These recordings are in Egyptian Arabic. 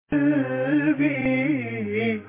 قلبي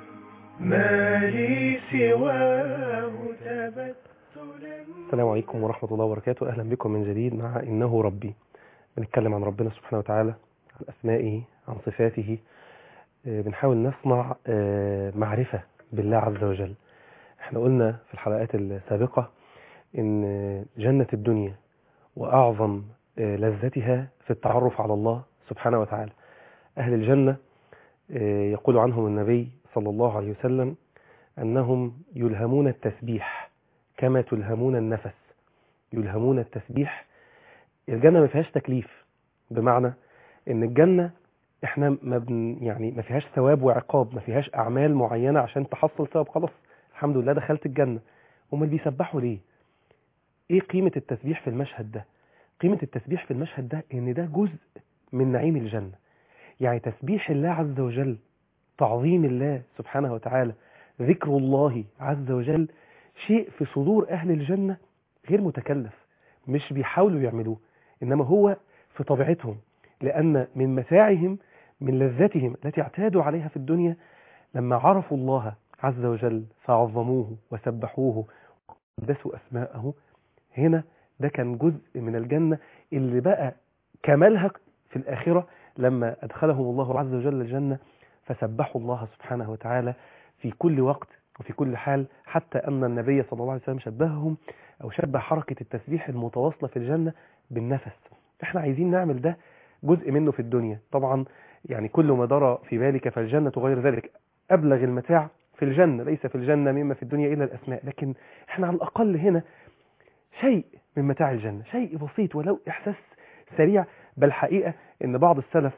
ما لي سواه تبتلا السلام عليكم ورحمة الله وبركاته أهلا بكم من جديد مع إنه ربي بنتكلم عن ربنا سبحانه وتعالى عن أسمائه عن صفاته آه، بنحاول نصنع آه، معرفة بالله عز وجل احنا قلنا في الحلقات السابقة إن جنة الدنيا وأعظم آه، لذتها في التعرف على الله سبحانه وتعالى أهل الجنة آه، يقول عنهم النبي صلى الله عليه وسلم أنهم يلهمون التسبيح كما تلهمون النفس يلهمون التسبيح الجنة ما فيهاش تكليف بمعنى ان الجنة احنا ما بن يعني ما فيهاش ثواب وعقاب ما فيهاش اعمال معينة عشان تحصل ثواب خلاص الحمد لله دخلت الجنة امال بيسبحوا ليه ايه قيمة التسبيح في المشهد ده قيمة التسبيح في المشهد ده ان ده جزء من نعيم الجنة يعني تسبيح الله عز وجل تعظيم الله سبحانه وتعالى ذكر الله عز وجل شيء في صدور أهل الجنة غير متكلف مش بيحاولوا يعملوه إنما هو في طبيعتهم لأن من متاعهم من لذتهم التي اعتادوا عليها في الدنيا لما عرفوا الله عز وجل فعظموه وسبحوه وقدسوا أسماءه هنا ده كان جزء من الجنة اللي بقى كمالها في الآخرة لما أدخلهم الله عز وجل الجنة فسبحوا الله سبحانه وتعالى في كل وقت وفي كل حال حتى أن النبي صلى الله عليه وسلم شبههم أو شبه حركة التسبيح المتواصلة في الجنة بالنفس احنا عايزين نعمل ده جزء منه في الدنيا طبعا يعني كل ما درى في بالك فالجنة غير ذلك أبلغ المتاع في الجنة ليس في الجنة مما في الدنيا إلا الأسماء لكن احنا على الأقل هنا شيء من متاع الجنة شيء بسيط ولو إحساس سريع بل حقيقة أن بعض السلف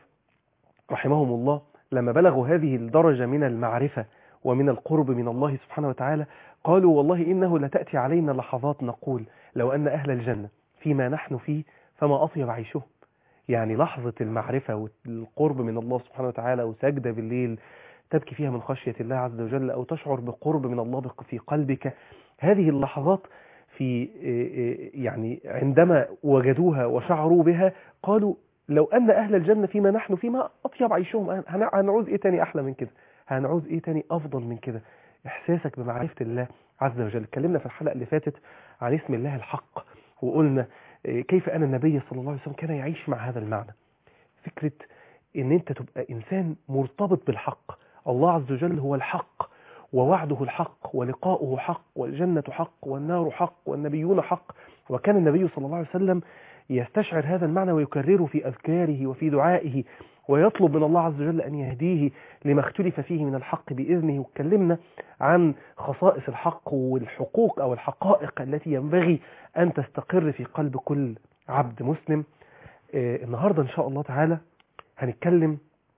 رحمهم الله لما بلغوا هذه الدرجة من المعرفة ومن القرب من الله سبحانه وتعالى قالوا والله إنه لتأتي علينا لحظات نقول لو أن أهل الجنة فيما نحن فيه فما أطيب عيشهم يعني لحظة المعرفة والقرب من الله سبحانه وتعالى وسجدة بالليل تبكي فيها من خشية الله عز وجل أو تشعر بقرب من الله في قلبك هذه اللحظات في يعني عندما وجدوها وشعروا بها قالوا لو أن أهل الجنة فيما نحن فيما أطيب عيشهم هنعوز إيه تاني أحلى من كده هنعوز إيه تاني أفضل من كده إحساسك بمعرفة الله عز وجل اتكلمنا في الحلقة اللي فاتت عن اسم الله الحق وقلنا كيف أن النبي صلى الله عليه وسلم كان يعيش مع هذا المعنى فكرة ان انت تبقى انسان مرتبط بالحق الله عز وجل هو الحق ووعده الحق ولقاؤه حق والجنة حق والنار حق والنبيون حق وكان النبي صلى الله عليه وسلم يستشعر هذا المعنى ويكرره في أذكاره وفي دعائه ويطلب من الله عز وجل أن يهديه لما اختلف فيه من الحق بإذنه واتكلمنا عن خصائص الحق والحقوق أو الحقائق التي ينبغي أن تستقر في قلب كل عبد مسلم آه النهاردة إن شاء الله تعالى هنتكلم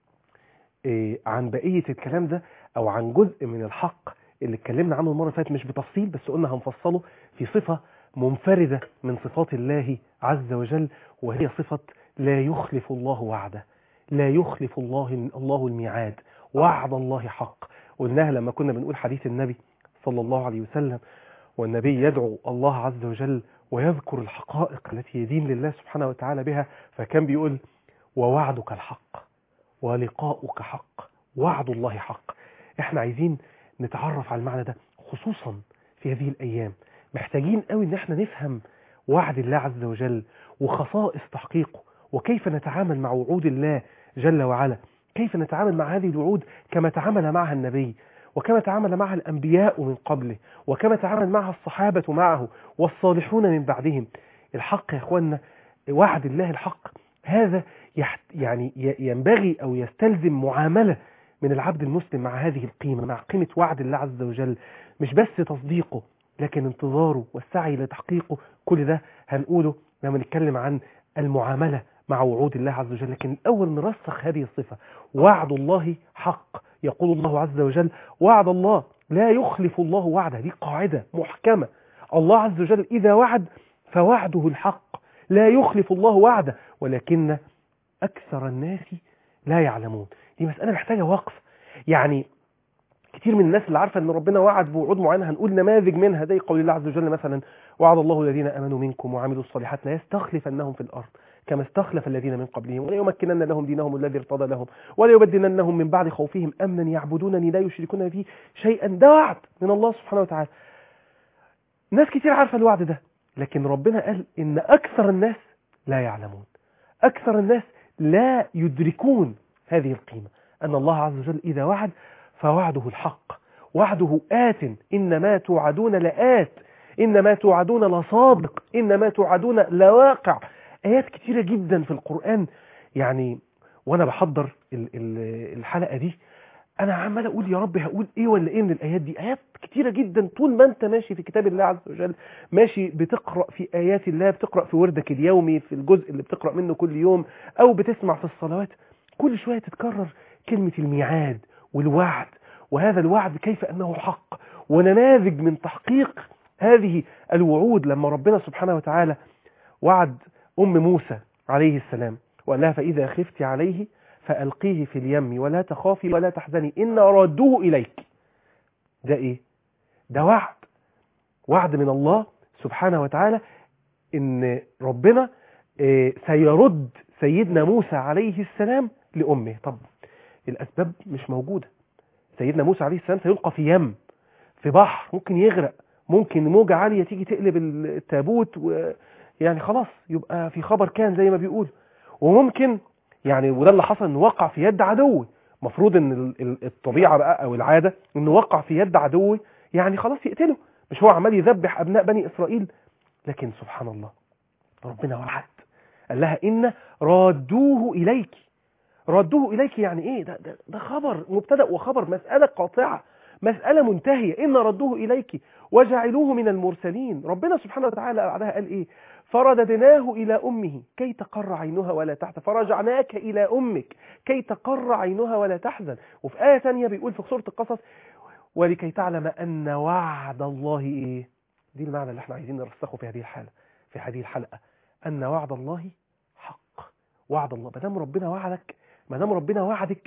آه عن بقية الكلام ده أو عن جزء من الحق اللي اتكلمنا عنه المرة اللي فاتت مش بتفصيل بس قلنا هنفصله في صفة منفردة من صفات الله عز وجل وهي صفة لا يخلف الله وعده لا يخلف الله الله الميعاد وعد الله حق قلناها لما كنا بنقول حديث النبي صلى الله عليه وسلم والنبي يدعو الله عز وجل ويذكر الحقائق التي يدين لله سبحانه وتعالى بها فكان بيقول ووعدك الحق ولقاؤك حق وعد الله حق احنا عايزين نتعرف على المعنى ده خصوصا في هذه الأيام محتاجين قوي ان احنا نفهم وعد الله عز وجل وخصائص تحقيقه وكيف نتعامل مع وعود الله جل وعلا كيف نتعامل مع هذه الوعود كما تعامل معها النبي وكما تعامل معها الأنبياء من قبله وكما تعامل معها الصحابة معه والصالحون من بعدهم الحق يا أخوانا وعد الله الحق هذا يعني ينبغي أو يستلزم معاملة من العبد المسلم مع هذه القيمة مع قيمة وعد الله عز وجل مش بس تصديقه لكن انتظاره والسعي لتحقيقه كل ده هنقوله لما نتكلم عن المعاملة مع وعود الله عز وجل لكن الأول نرسخ هذه الصفة وعد الله حق يقول الله عز وجل وعد الله لا يخلف الله وعده دي قاعدة محكمة الله عز وجل إذا وعد فوعده الحق لا يخلف الله وعده ولكن أكثر الناس لا يعلمون دي مسألة محتاجة وقف يعني كتير من الناس اللي عارفة ان ربنا وعد بوعود معينة هنقول نماذج منها زي قول الله عز وجل مثلا وعد الله الذين امنوا منكم وعملوا الصالحات لا يستخلفنهم في الارض كما استخلف الذين من قبلهم وليمكنن لهم دينهم الذي ارتضى لهم وليبدلنهم من بعد خوفهم امنا يعبدونني لا يشركون فيه شيئا ده وعد من الله سبحانه وتعالى ناس كتير عارفه الوعد ده لكن ربنا قال ان اكثر الناس لا يعلمون اكثر الناس لا يدركون هذه القيمه ان الله عز وجل اذا وعد فوعده الحق وعده آت إنما توعدون لآت إنما توعدون لصادق إنما توعدون لواقع آيات كتيرة جدا في القرآن يعني وأنا بحضر ال- ال- الحلقة دي أنا عمال أقول يا رب هقول إيه ولا إيه من الآيات دي آيات كتيرة جدا طول ما أنت ماشي في كتاب الله عز وجل ماشي بتقرأ في آيات الله بتقرأ في وردك اليومي في الجزء اللي بتقرأ منه كل يوم أو بتسمع في الصلوات كل شوية تتكرر كلمة الميعاد والوعد وهذا الوعد كيف أنه حق ونماذج من تحقيق هذه الوعود لما ربنا سبحانه وتعالى وعد أم موسى عليه السلام وقال لها فإذا خفت عليه فألقيه في اليم ولا تخافي ولا تحزني إن ردوه إليك ده إيه؟ ده وعد وعد من الله سبحانه وتعالى إن ربنا آه، سيرد سيدنا موسى عليه السلام لأمه طب الأسباب مش موجودة سيدنا موسى عليه السلام سيلقى في يم في بحر ممكن يغرق ممكن موجة عالية تيجي تقلب التابوت ويعني خلاص يبقى في خبر كان زي ما بيقول وممكن يعني وده اللي حصل انه وقع في يد عدوه المفروض ان ال- ال- الطبيعة بقى او العادة انه وقع في يد عدوه يعني خلاص يقتله مش هو عمال يذبح ابناء بني اسرائيل لكن سبحان الله ربنا وعد قال لها ان رادوه اليك ردوه إليك يعني إيه ده, ده, ده خبر مبتدأ وخبر مسألة قاطعة مسألة منتهية إن ردوه إليك وجعلوه من المرسلين ربنا سبحانه وتعالى بعدها قال إيه فرددناه إلى أمه كي تقر عينها ولا تحزن فرجعناك إلى أمك كي تقر عينها ولا تحزن وفي آية ثانية بيقول في سورة القصص ولكي تعلم أن وعد الله إيه دي المعنى اللي احنا عايزين نرسخه في هذه الحالة في هذه الحلقة أن وعد الله حق وعد الله ما دام ربنا وعدك ما دام ربنا وعدك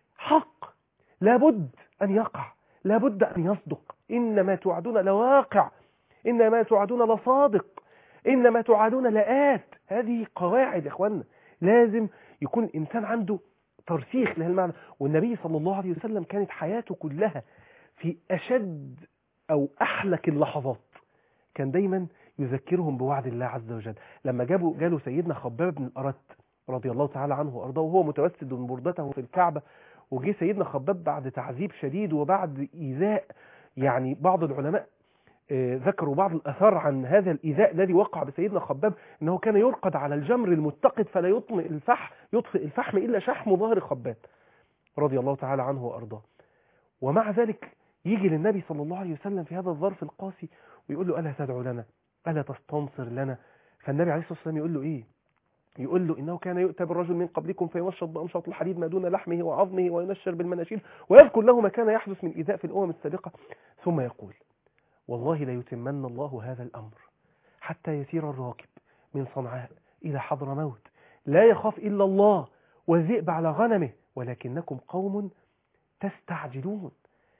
حق لابد أن يقع لابد أن يصدق إنما توعدون لواقع إنما توعدون لصادق إنما توعدون لآت هذه قواعد يا إخوانا لازم يكون الإنسان عنده ترسيخ لهذا المعنى والنبي صلى الله عليه وسلم كانت حياته كلها في أشد أو أحلك اللحظات كان دايما يذكرهم بوعد الله عز وجل لما جابوا جاله سيدنا خباب بن الأرت رضي الله تعالى عنه وارضاه وهو متوسد بردته في الكعبة وجي سيدنا خباب بعد تعذيب شديد وبعد إيذاء يعني بعض العلماء آه، ذكروا بعض الأثار عن هذا الإيذاء الذي وقع بسيدنا خباب أنه كان يرقد على الجمر المتقد فلا يطمئ الفح يطفئ الفحم إلا شحم ظهر خباب رضي الله تعالى عنه وأرضاه ومع ذلك يجي للنبي صلى الله عليه وسلم في هذا الظرف القاسي ويقول له ألا تدعو لنا ألا تستنصر لنا فالنبي عليه الصلاة والسلام يقول له إيه يقول له إنه كان يؤتى بالرجل من قبلكم فيمشط بأمشط الحديد ما دون لحمه وعظمه وينشر بالمناشير ويذكر له ما كان يحدث من إيذاء في الأمم السابقة ثم يقول والله ليتمن الله هذا الأمر حتى يسير الراكب من صنعاء إلى حضرموت لا يخاف إلا الله والذئب على غنمه ولكنكم قوم تستعجلون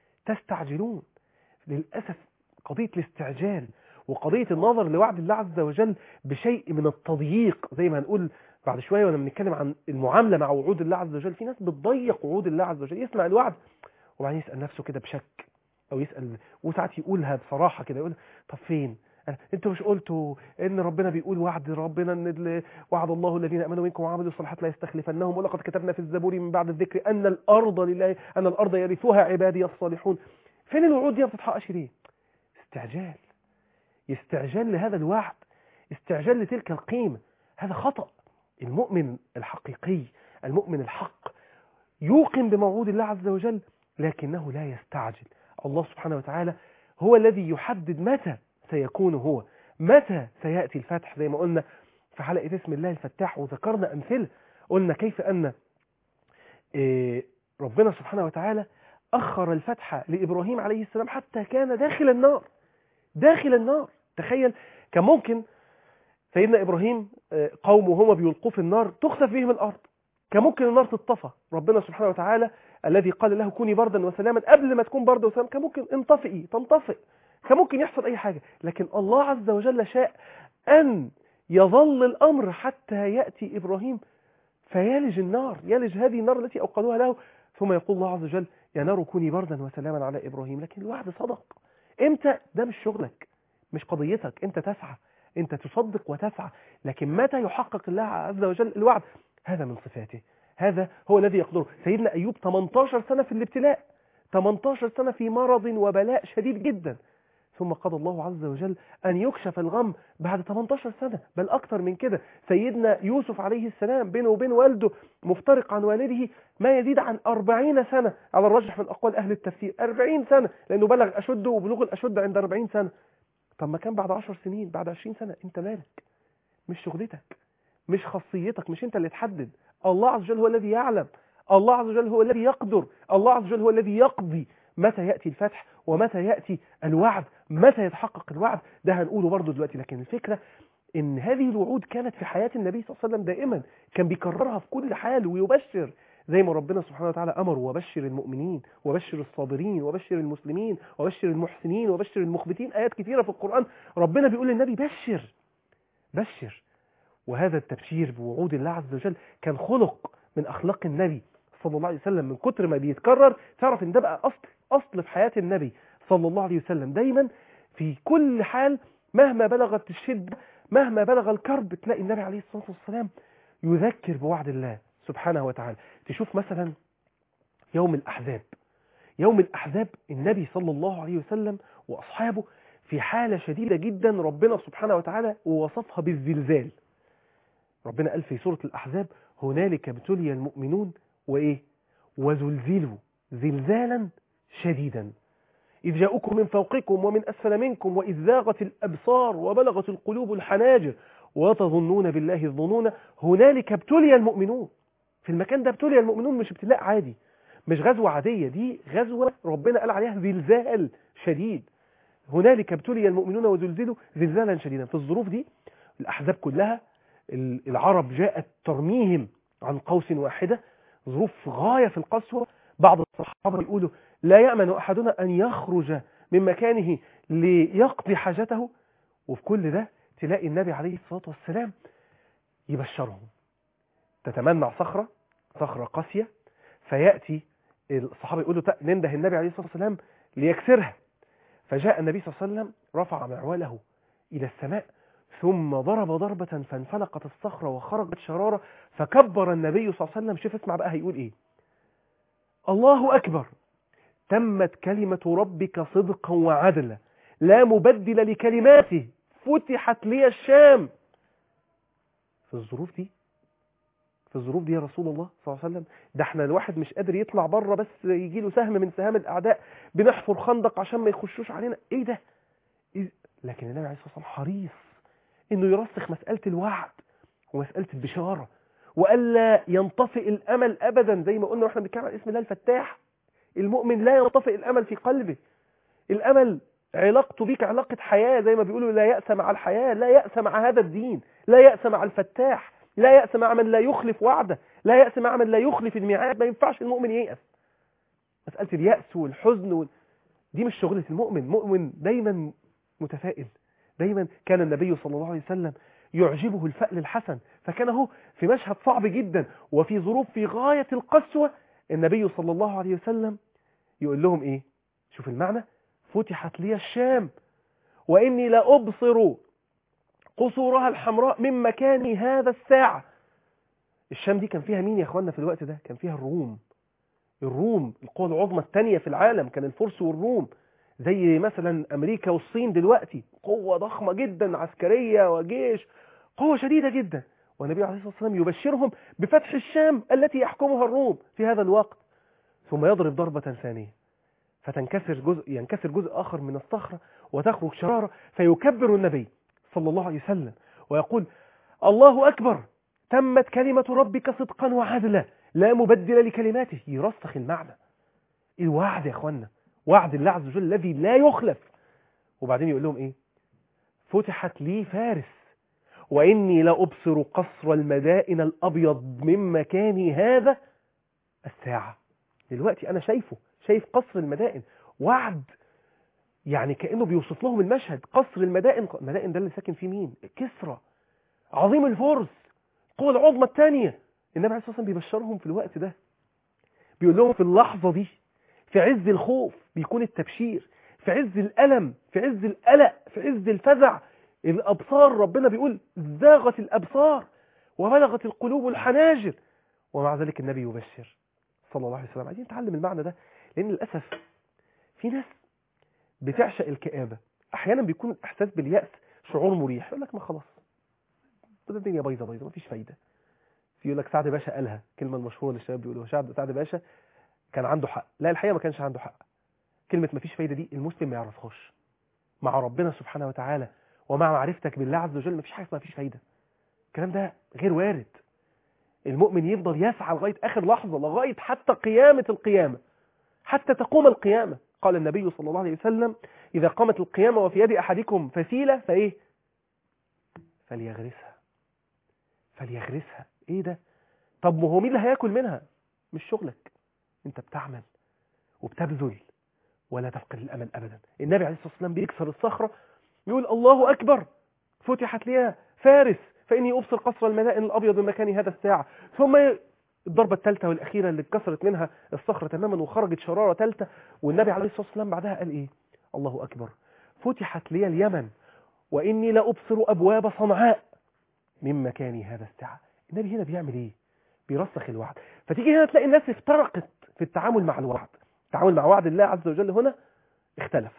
تستعجلون للأسف قضية الاستعجال وقضية النظر لوعد الله عز وجل بشيء من التضييق زي ما هنقول بعد شوية وانا بنتكلم عن المعاملة مع وعود الله عز وجل في ناس بتضيق وعود الله عز وجل يسمع الوعد وبعدين يسأل نفسه كده بشك او يسأل وساعات يقولها بصراحة كده يقول طب فين أنا- انتوا مش قلتوا ان ربنا بيقول وعد ربنا ان ال- وعد الله الذين امنوا منكم وعملوا الصالحات لا يستخلفنهم ولقد كتبنا في الزبور من بعد الذكر ان الارض لله ان الارض يرثها عبادي الصالحون فين الوعود دي ما بتتحققش ليه استعجال استعجال لهذا الوعد استعجال لتلك القيمة هذا خطأ المؤمن الحقيقي المؤمن الحق يوقن بموعود الله عز وجل لكنه لا يستعجل الله سبحانه وتعالى هو الذي يحدد متى سيكون هو متى سيأتي الفتح زي ما قلنا في حلقة اسم الله الفتاح وذكرنا أمثلة قلنا كيف أن إيه، ربنا سبحانه وتعالى أخر الفتح لإبراهيم عليه السلام حتى كان داخل النار داخل النار تخيل كان ممكن سيدنا إبراهيم آه، قومه هما بيلقوا في النار تخسف بهم الأرض كان ممكن النار تطفى ربنا سبحانه وتعالى الذي قال له كوني بردا وسلاما قبل ما تكون بردا وسلاما كان ممكن انطفئي تنطفئ كان ممكن يحصل أي حاجة لكن الله عز وجل شاء أن يظل الأمر حتى يأتي إبراهيم فيلج النار يلج هذه النار التي أوقدوها له ثم يقول الله عز وجل يا نار كوني بردا وسلاما على إبراهيم لكن الوعد صدق امتى ده مش شغلك مش قضيتك انت تسعى انت تصدق وتسعى لكن متى يحقق الله عز وجل الوعد هذا من صفاته هذا هو الذي يقدره سيدنا أيوب 18 سنة في الابتلاء 18 سنة في مرض وبلاء شديد جدا ثم قضى الله عز وجل أن يكشف الغم بعد 18 سنة بل أكثر من كده سيدنا يوسف عليه السلام بينه وبين والده مفترق عن والده ما يزيد عن 40 سنة على الرجح من أقوال أهل التفسير 40 سنة لأنه بلغ أشده وبلوغ الأشد عند 40 سنة طب ما كان بعد 10 سنين بعد 20 سنة أنت مالك مش شغلتك مش خاصيتك مش أنت اللي تحدد الله عز وجل هو الذي يعلم الله عز وجل هو الذي يقدر الله عز وجل هو الذي يقضي متى يأتي الفتح ومتى يأتي الوعد متى يتحقق الوعد ده هنقوله برضه دلوقتي لكن الفكرة ان هذه الوعود كانت في حياة النبي صلى الله عليه وسلم دائما كان بيكررها في كل حال ويبشر زي ما ربنا سبحانه وتعالى أمر وبشر المؤمنين وبشر الصابرين وبشر المسلمين وبشر المحسنين وبشر المخبتين آيات كثيرة في القرآن ربنا بيقول للنبي بشر بشر وهذا التبشير بوعود الله عز وجل كان خلق من أخلاق النبي صلى الله عليه وسلم من كتر ما بيتكرر تعرف ان ده بقى أصل أصل في حياة النبي صلى الله عليه وسلم دايما في كل حال مهما بلغت الشدة مهما بلغ الكرب تلاقي النبي عليه الصلاة والسلام يذكر بوعد الله سبحانه وتعالى تشوف مثلا يوم الأحزاب يوم الأحزاب النبي صلى الله عليه وسلم وأصحابه في حالة شديدة جدا ربنا سبحانه وتعالى وصفها بالزلزال ربنا قال في سورة الأحزاب هنالك ابتلي المؤمنون وإيه وزلزلوا زلزالا شديدا إذ جاءكم من فوقكم ومن أسفل منكم وإذ زاغت الأبصار وبلغت القلوب الحناجر وتظنون بالله الظنون هنالك ابتلي المؤمنون في المكان ده ابتلي المؤمنون مش ابتلاء عادي مش غزوة عادية دي غزوة ربنا قال عليها زلزال شديد هنالك ابتلي المؤمنون وزلزلوا زلزالا شديدا في الظروف دي الأحزاب كلها العرب جاءت ترميهم عن قوس واحدة ظروف غاية في القسوة بعض الصحابة يقولوا لا يأمن أحدنا أن يخرج من مكانه ليقضي حاجته وفي كل ده تلاقي النبي عليه الصلاة والسلام يبشرهم تتمنع صخرة صخرة قاسية فيأتي الصحابة يقولوا ننده النبي عليه الصلاة والسلام ليكسرها فجاء النبي صلى الله عليه وسلم رفع معوله إلى السماء ثم ضرب ضربة فانفلقت الصخرة وخرجت شرارة فكبر النبي صلى الله عليه وسلم شوف اسمع بقى هيقول ايه الله أكبر تمت كلمة ربك صدقا وعدلا لا مبدل لكلماته فتحت لي الشام في الظروف دي في الظروف دي يا رسول الله صلى الله عليه وسلم ده احنا الواحد مش قادر يطلع بره بس يجي له سهم من سهام الأعداء بنحفر خندق عشان ما يخشوش علينا ايه ده إيه؟ لكن النبي عليه الصلاة والسلام حريص انه يرسخ مسألة الوعد ومسألة البشارة وألا ينطفئ الأمل أبدا زي ما قلنا واحنا بنتكلم عن اسم الله الفتاح المؤمن لا ينطفئ الأمل في قلبه الأمل علاقته بيك علاقة حياة زي ما بيقولوا لا يأس مع الحياة لا يأس مع هذا الدين لا يأس مع الفتاح لا يأس مع من لا يخلف وعده لا يأس مع من لا يخلف الميعاد ما ينفعش المؤمن ييأس مسألة اليأس والحزن وال... دي مش شغلة المؤمن مؤمن دايما متفائل دايما كان النبي صلى الله عليه وسلم يعجبه الفأل الحسن فكان هو في مشهد صعب جدا وفي ظروف في غاية القسوة النبي صلى الله عليه وسلم يقول لهم ايه شوف المعنى فتحت لي الشام وإني لأبصر قصورها الحمراء من مكان هذا الساعة الشام دي كان فيها مين يا اخوانا في الوقت ده كان فيها الروم الروم القوى العظمى الثانية في العالم كان الفرس والروم زي مثلا أمريكا والصين دلوقتي قوة ضخمة جدا عسكرية وجيش قوة شديدة جدا والنبي عليه الصلاة والسلام يبشرهم بفتح الشام التي يحكمها الروم في هذا الوقت ثم يضرب ضربة ثانية فتنكسر جزء ينكسر جزء آخر من الصخرة وتخرج شرارة فيكبر النبي صلى الله عليه وسلم ويقول الله أكبر تمت كلمة ربك صدقا وعدلا لا مبدل لكلماته يرسخ المعنى الوعد يا اخوانا وعد الله عز وجل الذي لا يخلف وبعدين يقول لهم ايه فتحت لي فارس وإني لأبصر قصر المدائن الأبيض من مكاني هذا الساعة دلوقتي أنا شايفه شايف قصر المدائن وعد يعني كأنه بيوصف لهم المشهد قصر المدائن المدائن ده اللي ساكن فيه مين كسرى عظيم الفرس القوة العظمى الثانية النبي عليه الصلاة والسلام بيبشرهم في الوقت ده بيقول لهم في اللحظة دي في عز الخوف بيكون التبشير في عز الألم في عز القلق في عز الفزع الأبصار ربنا بيقول زاغت الأبصار وبلغت القلوب الحناجر ومع ذلك النبي يبشر صلى الله عليه وسلم عايزين نتعلم المعنى ده لأن للأسف في ناس بتعشق الكآبة أحيانا بيكون الإحساس باليأس شعور مريح يقول لك ما خلاص ده الدنيا بايظة بايظة مفيش فايدة في يقول لك سعد باشا قالها كلمة المشهورة اللي الشباب بيقولوها سعد سعد باشا كان عنده حق لا الحقيقة ما كانش عنده حق كلمة مفيش فايدة دي المسلم ما يعرفهاش مع ربنا سبحانه وتعالى ومع معرفتك بالله عز وجل مفيش حاجة اسمها مفيش فايدة الكلام ده غير وارد المؤمن يفضل يسعى لغاية آخر لحظة لغاية حتى قيامة القيامة حتى تقوم القيامة قال النبي صلى الله عليه وسلم إذا قامت القيامة وفي يد أحدكم فسيلة فإيه فليغرسها فليغرسها إيه ده طب ما هو مين اللي هياكل منها مش شغلك انت بتعمل وبتبذل ولا تفقد الأمل أبدا النبي عليه الصلاة والسلام بيكسر الصخرة يقول الله أكبر فتحت لي فارس فإني أبصر قصر المدائن الأبيض من مكان هذا الساعة ثم الضربة الثالثة والأخيرة اللي اتكسرت منها الصخرة تماما وخرجت شرارة ثالثة والنبي عليه الصلاة والسلام بعدها قال إيه الله أكبر فتحت لي اليمن وإني لأبصر أبواب صنعاء من مكان هذا الساعة النبي هنا بيعمل إيه بيرسخ الوعد فتيجي هنا تلاقي الناس افترقت في التعامل مع الوعد التعامل مع وعد الله عز وجل هنا اختلف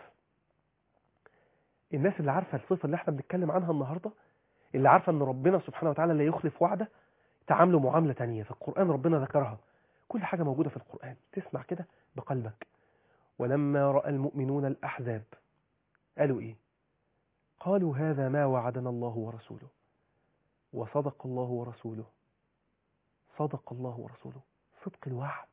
الناس اللي عارفة الصفة اللي احنا بنتكلم عنها النهاردة اللي عارفة ان ربنا سبحانه وتعالى لا يخلف وعده تعاملوا معاملة تانية في القرآن ربنا ذكرها كل حاجة موجودة في القرآن تسمع كده بقلبك ولما رأى المؤمنون الأحزاب قالوا إيه قالوا هذا ما وعدنا الله ورسوله وصدق الله ورسوله صدق الله ورسوله صدق الوعد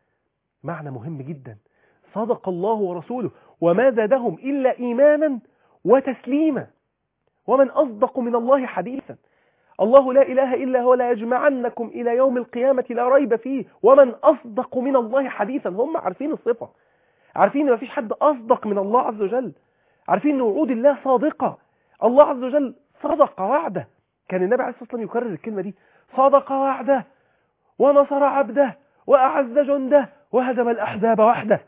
معنى مهم جدا صدق الله ورسوله وما زادهم إلا إيمانا وتسليما ومن أصدق من الله حديثا الله لا إله إلا هو لا يجمعنكم إلى يوم القيامة لا ريب فيه ومن أصدق من الله حديثا هم عارفين الصفة عارفين ان مفيش حد أصدق من الله عز وجل عارفين ان وعود الله صادقة الله عز وجل صدق وعده كان النبي عليه الصلاة والسلام يكرر الكلمة دي صدق وعده ونصر عبده وأعز جنده وهزم الأحزاب وحده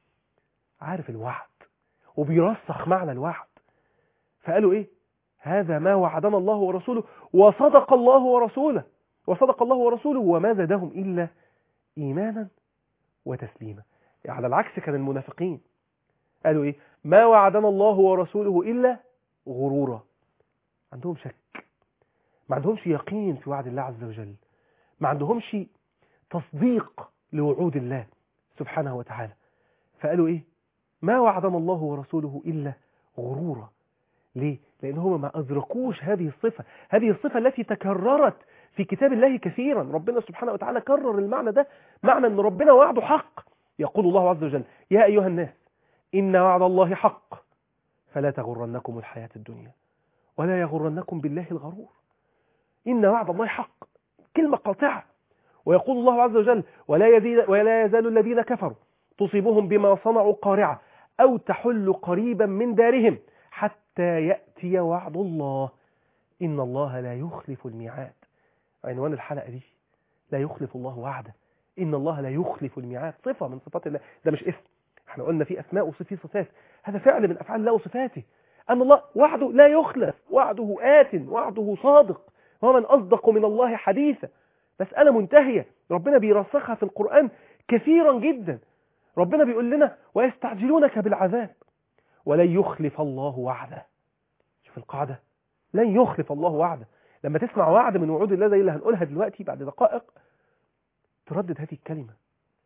عارف الوعد وبيرسخ معنى الوعد فقالوا إيه هذا ما وعدنا الله ورسوله وصدق الله ورسوله وصدق الله ورسوله وما زادهم إلا إيمانا وتسليما يعني على العكس كان المنافقين قالوا إيه ما وعدنا الله ورسوله إلا غرورا عندهم شك ما عندهمش يقين في وعد الله عز وجل ما عندهمش تصديق لوعود الله سبحانه وتعالى فقالوا إيه ما وعدنا الله ورسوله إلا غرورا ليه؟ لأن هم ما أدركوش هذه الصفة هذه الصفة التي تكررت في كتاب الله كثيرا ربنا سبحانه وتعالى كرر المعنى ده معنى أن ربنا وعده حق يقول الله عز وجل يا أيها الناس إن وعد الله حق فلا تغرنكم الحياة الدنيا ولا يغرنكم بالله الغرور إن وعد الله حق كلمة قاطعة ويقول الله عز وجل ولا, يزيد ولا يزال الذين كفروا تصيبهم بما صنعوا قارعة أو تحل قريبا من دارهم حتى يأتي وعد الله إن الله لا يخلف الميعاد عنوان الحلقة دي لا يخلف الله وعده إن الله لا يخلف الميعاد صفة من صفات الله ده مش اسم احنا قلنا في أسماء وفي صفات هذا فعل من أفعال الله وصفاته أن الله وعده لا يخلف وعده آت وعده صادق ومن أصدق من الله حديثا مسألة منتهية ربنا بيرسخها في القرآن كثيرا جدا ربنا بيقول لنا ويستعجلونك بالعذاب ولن يخلف الله وعده شوف القاعدة لن يخلف الله وعده لما تسمع وعد من وعود الله زي اللي هنقولها دلوقتي بعد دقائق تردد هذه الكلمة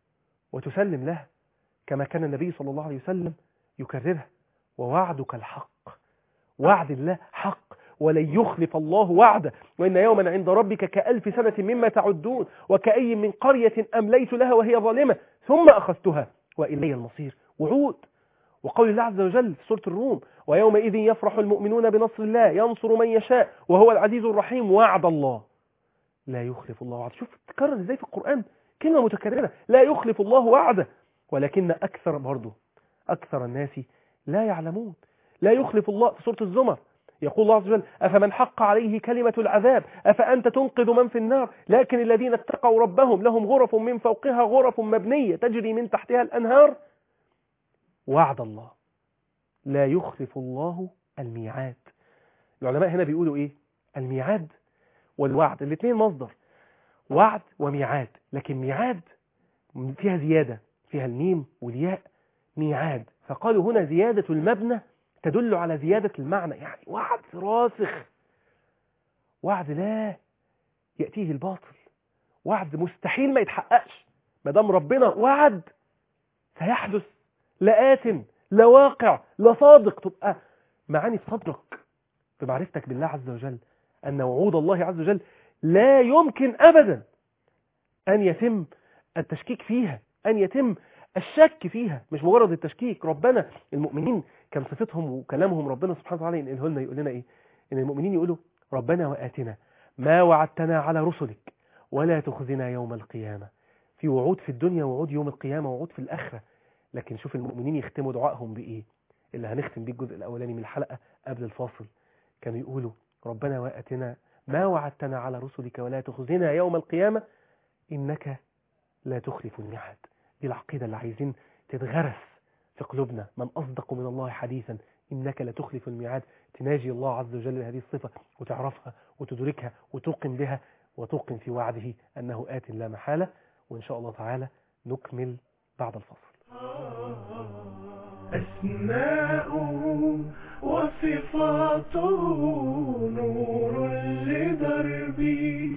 وتسلم لها كما كان النبي صلى الله عليه وسلم يكررها ووعدك الحق وعد الله حق ولن يخلف الله وعده وإن يوما عند ربك كألف سنة مما تعدون وكأي من قرية أمليت لها وهي ظالمة ثم أخذتها وإلي المصير وعود وقول الله عز وجل في سورة الروم ويومئذ يفرح المؤمنون بنصر الله ينصر من يشاء وهو العزيز الرحيم وعد الله لا يخلف الله وعده شوف تكرر ازاي في القرآن كلمة متكررة لا يخلف الله وعده ولكن أكثر برضه أكثر الناس لا يعلمون لا يخلف الله في سورة الزمر يقول الله عز وجل أفمن حق عليه كلمة العذاب أفأنت تنقذ من في النار لكن الذين اتقوا ربهم لهم غرف من فوقها غرف مبنية تجري من تحتها الأنهار وعد الله لا يخلف الله الميعاد العلماء هنا بيقولوا إيه الميعاد والوعد الاثنين مصدر وعد وميعاد لكن ميعاد فيها زيادة فيها الميم والياء ميعاد فقالوا هنا زيادة المبنى تدل على زيادة المعنى يعني وعد راسخ وعد لا يأتيه الباطل وعد مستحيل ما يتحققش ما دام ربنا وعد سيحدث لآت لا واقع لا صادق تبقى معاني في صدرك في معرفتك بالله عز وجل أن وعود الله عز وجل لا يمكن أبدا أن يتم التشكيك فيها أن يتم الشك فيها مش مجرد التشكيك ربنا المؤمنين كان صفتهم وكلامهم ربنا سبحانه وتعالى ينقله لنا يقول لنا ايه ان المؤمنين يقولوا ربنا وآتنا ما وعدتنا على رسلك ولا تخزنا يوم القيامة في وعود في الدنيا وعود يوم القيامة وعود في الآخرة لكن شوف المؤمنين يختموا دعائهم بإيه اللي هنختم بيه الجزء الأولاني من الحلقة قبل الفاصل كانوا يقولوا ربنا وآتنا ما وعدتنا على رسلك ولا تخزنا يوم القيامة إنك لا تخلف الميعاد دي العقيدة اللي عايزين تتغرس في قلوبنا من أصدق من الله حديثا إنك لا تخلف الميعاد تناجي الله عز وجل هذه الصفة وتعرفها وتدركها وتوقن بها وتوقن في وعده أنه آت لا محالة وإن شاء الله تعالى نكمل بعد الفصل أسماؤه وصفاته نور لدربي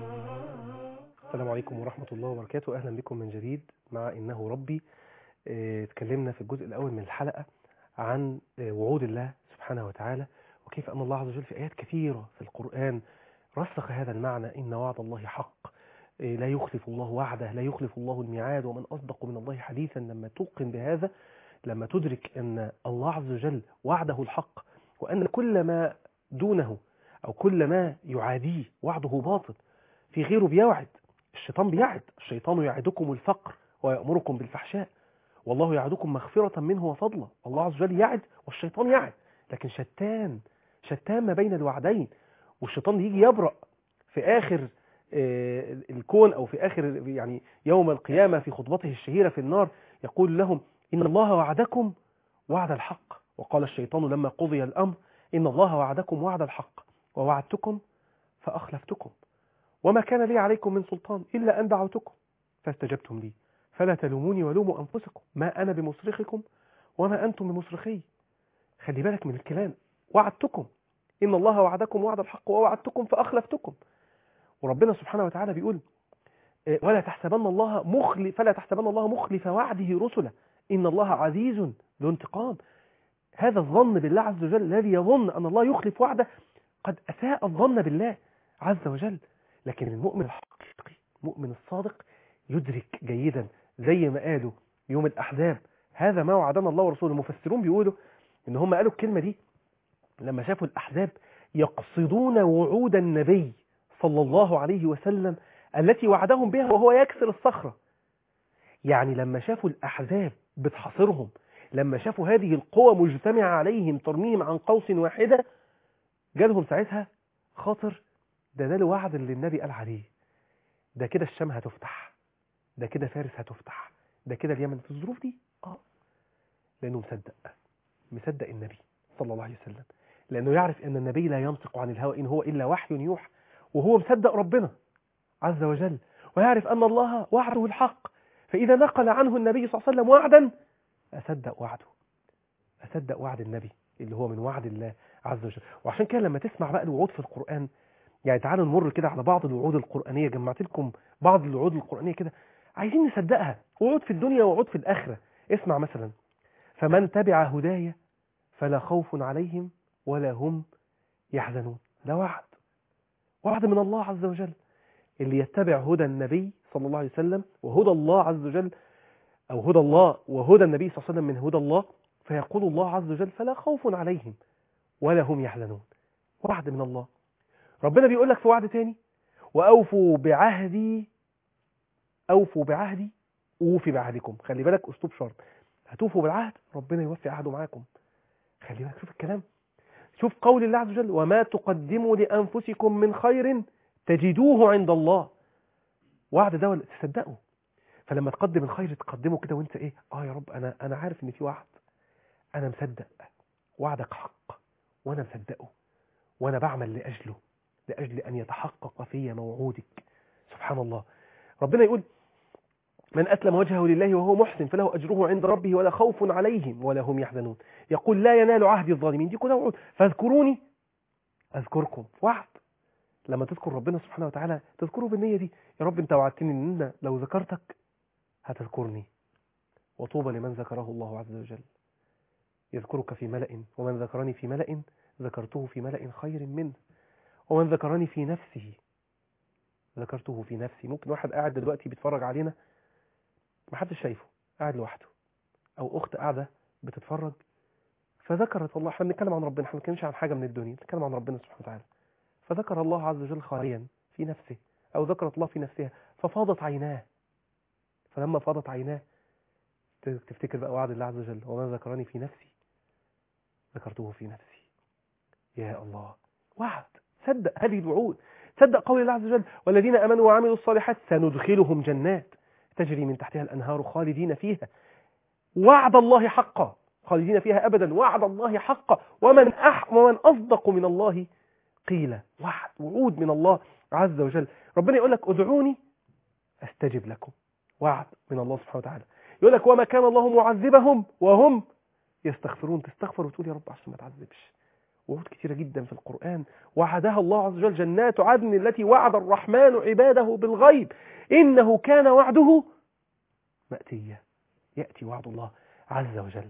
السلام عليكم ورحمة الله وبركاته أهلا بكم من جديد مع إنه ربي اه، اتكلمنا في الجزء الأول من الحلقة عن اه، وعود الله سبحانه وتعالى وكيف أن الله عز وجل في آيات كثيرة في القرآن رسخ هذا المعنى إن وعد الله حق اه، لا يخلف الله وعده لا يخلف الله الميعاد ومن أصدق من الله حديثا لما توقن بهذا لما تدرك أن الله عز وجل وعده الحق وأن كل ما دونه أو كل ما يعاديه وعده باطل في غيره بيوعد الشيطان بيعد الشيطان يعدكم الفقر ويأمركم بالفحشاء والله يعدكم مغفرة منه وفضلا الله عز وجل يعد والشيطان يعد لكن شتان شتان ما بين الوعدين والشيطان يجي يبرأ في آخر آه، الكون أو في آخر يعني يوم القيامة في خطبته الشهيرة في النار يقول لهم إن الله وعدكم وعد الحق وقال الشيطان لما قضي الأمر إن الله وعدكم وعد الحق ووعدتكم فأخلفتكم وما كان لي عليكم من سلطان إلا أن دعوتكم فاستجبتم لي فلا تلوموني ولوموا أنفسكم ما أنا بمصرخكم وما أنتم بمصرخي خلي بالك من الكلام وعدتكم إن الله وعدكم وعد الحق ووعدتكم فأخلفتكم وربنا سبحانه وتعالى بيقول آه، ولا تحسبن الله مخلف فلا تحسبن الله مخلف وعده رسله إن الله عزيز ذو انتقام هذا الظن بالله عز وجل الذي يظن أن الله يخلف وعده قد أساء الظن بالله عز وجل لكن المؤمن الحقيقي المؤمن الصادق يدرك جيدا زي ما قالوا يوم الأحزاب هذا ما وعدنا الله ورسوله المفسرون بيقولوا إن هم قالوا الكلمة دي لما شافوا الأحزاب يقصدون وعود النبي صلى الله عليه وسلم التي وعدهم بها وهو يكسر الصخرة يعني لما شافوا الأحزاب بتحاصرهم لما شافوا هذه القوى مجتمعة عليهم ترميهم عن قوس واحدة جالهم ساعتها خاطر ده ده الوعد اللي النبي قال عليه ده كده الشام هتفتح ده كده فارس هتفتح ده كده اليمن في الظروف دي اه لانه مصدق مصدق النبي صلى الله عليه وسلم لانه يعرف ان النبي لا ينطق عن الهوى ان هو الا وحي يوحى وهو مصدق ربنا عز وجل ويعرف ان الله وعده الحق فاذا نقل عنه النبي صلى الله عليه وسلم وعدا اصدق وعده اصدق وعد النبي اللي هو من وعد الله عز وجل وعشان كده لما تسمع بقى الوعود في القرآن يعني تعالوا نمر كده على بعض الوعود القرآنية جمعت لكم بعض الوعود القرآنية كده عايزين نصدقها وعود في الدنيا ووعود في الآخرة اسمع مثلا فمن تبع هدايا فلا خوف عليهم ولا هم يحزنون ده وعد وعد من الله عز وجل اللي يتبع هدى النبي صلى الله عليه وسلم وهدى الله عز وجل أو هدى الله وهدى النبي صلى الله عليه وسلم من هدى الله فيقول الله عز وجل فلا خوف عليهم ولا هم يحزنون وعد من الله ربنا بيقول لك في وعد تاني وأوفوا بعهدي أوفوا بعهدي أوفي بعهدكم خلي بالك أسلوب شرط هتوفوا بالعهد ربنا يوفي عهده معاكم خلي بالك شوف الكلام شوف قول الله عز وجل وما تقدموا لأنفسكم من خير تجدوه عند الله وعد ده ولا تصدقوا فلما تقدم الخير تقدمه كده وانت ايه اه يا رب انا انا عارف ان في وعد انا مصدق وعدك حق وانا مصدقه وانا بعمل لاجله لاجل ان يتحقق في موعودك سبحان الله ربنا يقول من أسلم وجهه لله وهو محسن فله أجره عند ربه ولا خوف عليهم ولا هم يحزنون يقول لا ينال عهد الظالمين دي كلها وعود فاذكروني أذكركم وعد لما تذكر ربنا سبحانه وتعالى تذكره بالنية دي يا رب انت وعدتني ان أنا لو ذكرتك هتذكرني وطوبى لمن ذكره الله عز وجل يذكرك في ملأ ومن ذكرني في ملأ ذكرته في ملأ خير منه ومن ذكرني في نفسه ذكرته في نفسي ممكن واحد قاعد دلوقتي بيتفرج علينا ما حدش شايفه قاعد لوحده او اخت قاعده بتتفرج فذكرت الله احنا بنتكلم عن ربنا احنا ما بنتكلمش عن حاجه من الدنيا بنتكلم عن ربنا سبحانه وتعالى فذكر الله عز وجل خاليا في نفسه او ذكرت الله في نفسها ففاضت عيناه فلما فاضت عيناه تفتكر بقى وعد الله عز وجل وما ذكرني في نفسي ذكرته في نفسي يا الله وعد صدق هذه الوعود صدق قول الله عز وجل والذين امنوا وعملوا الصالحات سندخلهم جنات تجري من تحتها الأنهار خالدين فيها وعد الله حقا خالدين فيها أبدا وعد الله حقا ومن, أح ومن أصدق من الله قيل وعد وعود من الله عز وجل ربنا يقول لك ادعوني أستجب لكم وعد من الله سبحانه وتعالى يقول لك وما كان الله معذبهم وهم يستغفرون تستغفر وتقول يا رب عشان ما تعذبش وعود كثيرة جدا في القرآن وعدها الله عز وجل جنات عدن التي وعد الرحمن عباده بالغيب إنه كان وعده مأتية يأتي وعد الله عز وجل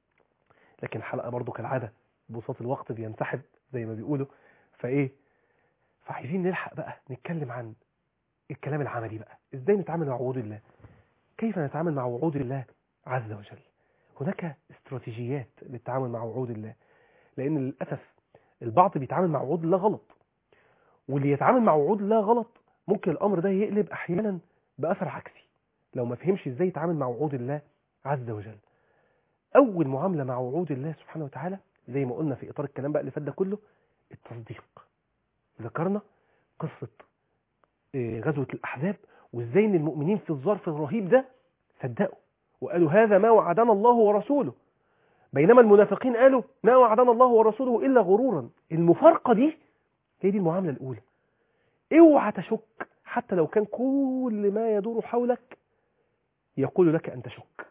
لكن الحلقة برضو كالعادة بساط الوقت بينسحب زي ما بيقولوا فإيه فعايزين نلحق بقى نتكلم عن الكلام العملي بقى إزاي نتعامل مع وعود الله كيف نتعامل مع وعود الله عز وجل هناك استراتيجيات للتعامل مع وعود الله لأن للأسف البعض بيتعامل مع وعود الله غلط واللي يتعامل مع وعود الله غلط ممكن الأمر ده يقلب أحيانا بأثر عكسي لو ما فهمش إزاي يتعامل مع وعود الله عز وجل أول معاملة مع وعود الله سبحانه وتعالى زي ما قلنا في إطار الكلام بقى اللي فات ده كله التصديق ذكرنا قصة غزوة الأحزاب وإزاي إن المؤمنين في الظرف الرهيب ده صدقوا وقالوا هذا ما وعدنا الله ورسوله بينما المنافقين قالوا ما وعدنا الله ورسوله إلا غرورا المفارقة دي هي دي المعاملة الأولى اوعى تشك حتى لو كان كل ما يدور حولك يقول لك أن تشك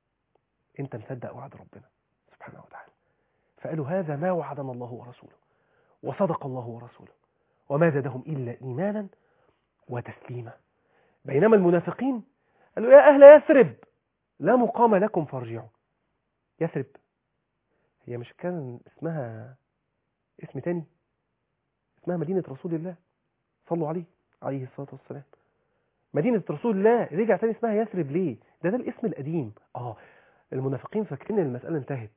أنت مصدق وعد ربنا سبحانه وتعالى فقالوا هذا ما وعدنا الله ورسوله وصدق الله ورسوله وما زادهم إلا إيمانا وتسليما بينما المنافقين قالوا يا أهل يثرب لا مقام لكم فارجعوا يثرب هي مش كان اسمها اسم تاني اسمها مدينة رسول الله صلوا عليه عليه الصلاة والسلام مدينة رسول الله رجع تاني اسمها يثرب ليه ده ده الاسم القديم اه المنافقين فاكرين ان المسألة انتهت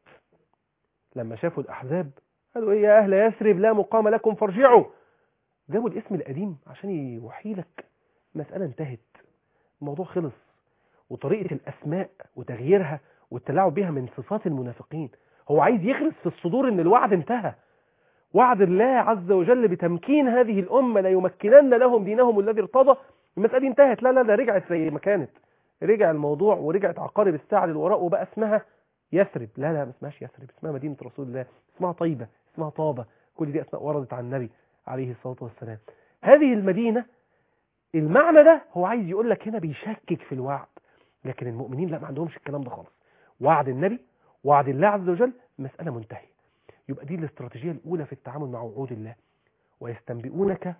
لما شافوا الأحزاب قالوا ايه يا أهل يثرب لا مقام لكم فارجعوا جابوا الاسم القديم عشان يوحي لك المسألة انتهت الموضوع خلص وطريقة الأسماء وتغييرها والتلاعب بها من صفات المنافقين هو عايز يغرس في الصدور ان الوعد انتهى وعد الله عز وجل بتمكين هذه الأمة لا يمكنن لهم دينهم الذي ارتضى المسألة دي انتهت لا لا لا رجعت زي ما كانت رجع الموضوع ورجعت عقارب الساعة للوراء وبقى اسمها يثرب لا لا ما اسمهاش يثرب اسمها مدينة رسول الله اسمها طيبة اسمها طابة كل دي أسماء وردت عن النبي عليه الصلاة والسلام هذه المدينة المعنى ده هو عايز يقول لك هنا بيشكك في الوعد لكن المؤمنين لا ما عندهمش الكلام ده خالص وعد النبي وعد الله عز وجل مسألة منتهية يبقى دي الاستراتيجية الأولى في التعامل مع وعود الله ويستنبئونك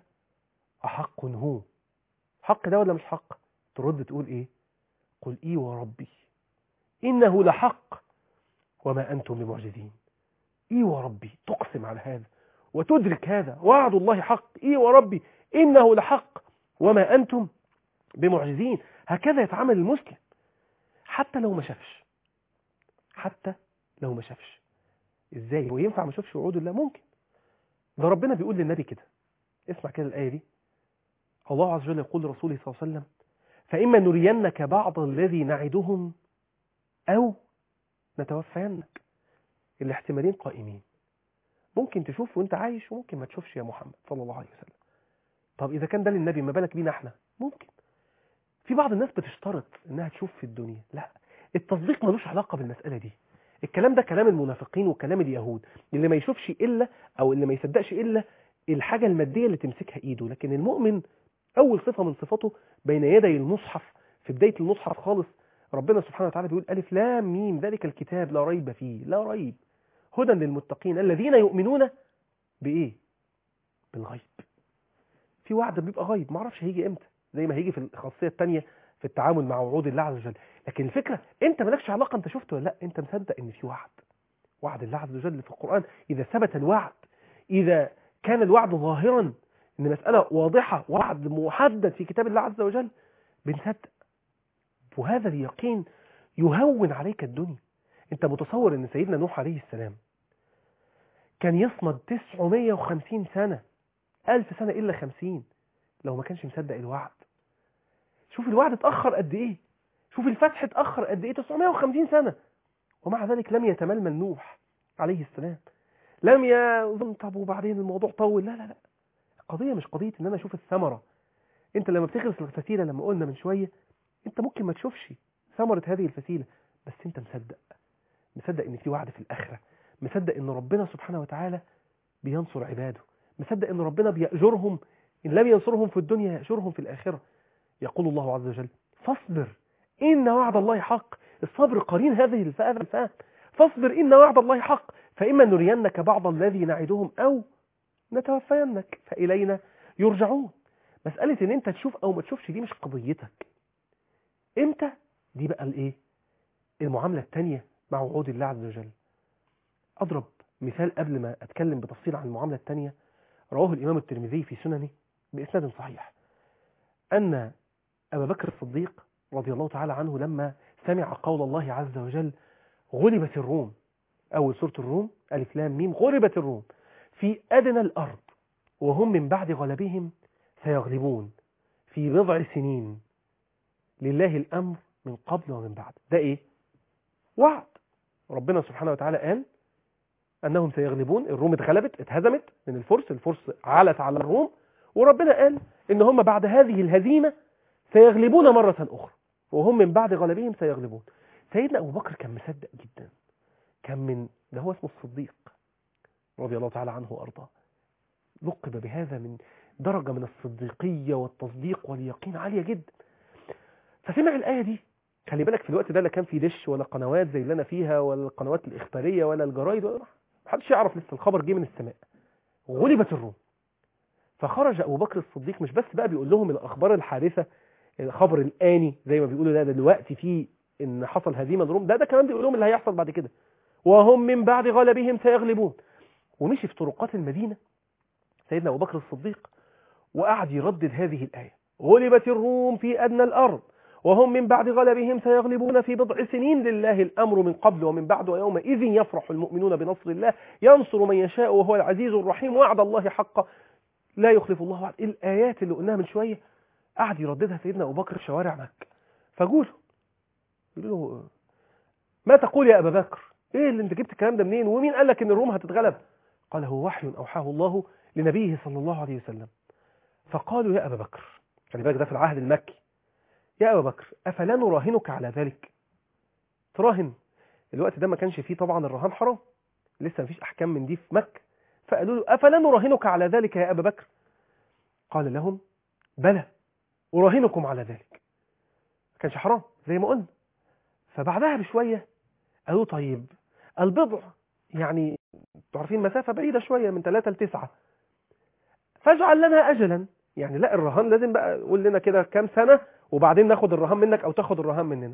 أحق هو حق ده ولا مش حق ترد تقول إيه قل إيه وربي إنه لحق وما أنتم بمعجزين إيه وربي تقسم على هذا وتدرك هذا وعد الله حق إيه وربي إنه لحق وما أنتم بمعجزين هكذا يتعامل المسلم حتى لو ما شافش حتى لو ما شافش ازاي هو ينفع ما اشوفش وعود الله ممكن ده ربنا بيقول للنبي كده اسمع كده الايه دي الله عز وجل يقول لرسوله صلى الله عليه وسلم فاما نرينك بعض الذي نعدهم او نتوفينك الاحتمالين قائمين ممكن تشوف وانت عايش وممكن ما تشوفش يا محمد صلى الله عليه وسلم طب اذا كان ده للنبي ما بالك بينا احنا ممكن في بعض الناس بتشترط انها تشوف في الدنيا لا التصديق ملوش علاقه بالمساله دي الكلام ده كلام المنافقين وكلام اليهود اللي ما يشوفش الا او اللي ما يصدقش الا الحاجه الماديه اللي تمسكها ايده لكن المؤمن اول صفه من صفاته بين يدي المصحف في بدايه المصحف خالص ربنا سبحانه وتعالى بيقول الف لام ميم ذلك الكتاب لا ريب فيه لا ريب هدى للمتقين الذين يؤمنون بايه بالغيب في وعد بيبقى غيب ما اعرفش هيجي امتى زي ما هيجي في الخاصيه الثانيه في التعامل مع وعود الله عز وجل لكن الفكره انت مالكش علاقه انت شفته ولا لا انت مصدق ان في وعد وعد الله عز وجل في القران اذا ثبت الوعد اذا كان الوعد ظاهرا ان مساله واضحه وعد محدد في كتاب الله عز وجل بنصدق وهذا اليقين يهون عليك الدنيا انت متصور ان سيدنا نوح عليه السلام كان يصمد 950 سنة ألف سنة إلا 50 لو ما كانش مصدق الوعد شوف الوعد اتأخر قد إيه شوف الفتح اتأخر قد إيه 950 سنة ومع ذلك لم يتململ نوح عليه السلام لم يظن طب وبعدين الموضوع طول لا لا لا القضية مش قضية ان انا اشوف الثمرة انت لما بتغرس الفسيلة لما قلنا من شوية انت ممكن ما تشوفش ثمرة هذه الفسيلة بس انت مصدق مصدق ان في وعد في الاخرة مصدق ان ربنا سبحانه وتعالى بينصر عباده مصدق ان ربنا بيأجرهم ان لم ينصرهم في الدنيا يأجرهم في الاخرة يقول الله عز وجل فاصبر ان وعد الله حق الصبر قرين هذه الفئة الفئة فاصبر ان وعد الله حق فإما نرينك بعض الذي نعدهم أو نتوفينك فإلينا يرجعون مسألة ان انت تشوف او ما تشوفش دي مش قضيتك امتى دي بقى الايه المعاملة التانية مع وعود الله عز وجل اضرب مثال قبل ما اتكلم بتفصيل عن المعاملة التانية رواه الامام الترمذي في سننه باسناد صحيح ان ابا بكر الصديق رضي الله تعالى عنه لما سمع قول الله عز وجل غلبت الروم أول سورة الروم ألف لام ميم غلبت الروم في أدنى الأرض وهم من بعد غلبهم سيغلبون في بضع سنين لله الأمر من قبل ومن بعد ده إيه؟ وعد ربنا سبحانه وتعالى قال أنهم سيغلبون الروم اتغلبت اتهزمت من الفرس الفرس علت على الروم وربنا قال إن هم بعد هذه الهزيمة سيغلبون مرة أخرى وهم من بعد غلبهم سيغلبون سيدنا أبو بكر كان مصدق جدا كان من ده هو اسمه الصديق رضي الله تعالى عنه وأرضاه لقب بهذا من درجة من الصديقية والتصديق واليقين عالية جدا فسمع الآية دي خلي بالك في الوقت ده لا كان في دش ولا قنوات زي اللي أنا فيها ولا القنوات الإخبارية ولا الجرايد ولا محدش يعرف لسه الخبر جه من السماء غلبت الروم فخرج أبو بكر الصديق مش بس بقى بيقول لهم الأخبار الحادثة الخبر الآني زي ما بيقولوا ده دلوقتي في إن حصل هزيمة الروم ده ده كمان بيقول لهم اللي هيحصل بعد كده وهم من بعد غلبهم سيغلبون ومشي في طرقات المدينة سيدنا أبو بكر الصديق وقعد يردد هذه الآية غلبت الروم في أدنى الأرض وهم من بعد غلبهم سيغلبون في بضع سنين لله الأمر من قبل ومن بعد ويومئذ يفرح المؤمنون بنصر الله ينصر من يشاء وهو العزيز الرحيم وعد الله حقا لا يخلف الله وعد الآيات اللي قلناها من شوية قعد يرددها سيدنا أبو بكر في شوارع مكة فقولوا يقولوا له ما تقول يا أبا بكر ايه اللي انت جبت الكلام ده منين ومين قال لك ان الروم هتتغلب قال هو وحي اوحاه الله لنبيه صلى الله عليه وسلم فقالوا يا ابا بكر خلي بالك ده في العهد المكي يا ابا بكر افلا نراهنك على ذلك تراهن الوقت ده ما كانش فيه طبعا الرهان حرام لسه ما فيش احكام من دي في مكه فقالوا له افلا نراهنك على ذلك يا ابا بكر قال لهم بلى اراهنكم على ذلك ما كانش حرام زي ما قلنا فبعدها بشويه قالوا طيب البضع يعني تعرفين مسافة بعيدة شوية من 3 ل 9 فاجعل لنا أجلا يعني لا الرهان لازم بقى قول لنا كده كام سنة وبعدين ناخد الرهان منك أو تاخد الرهان مننا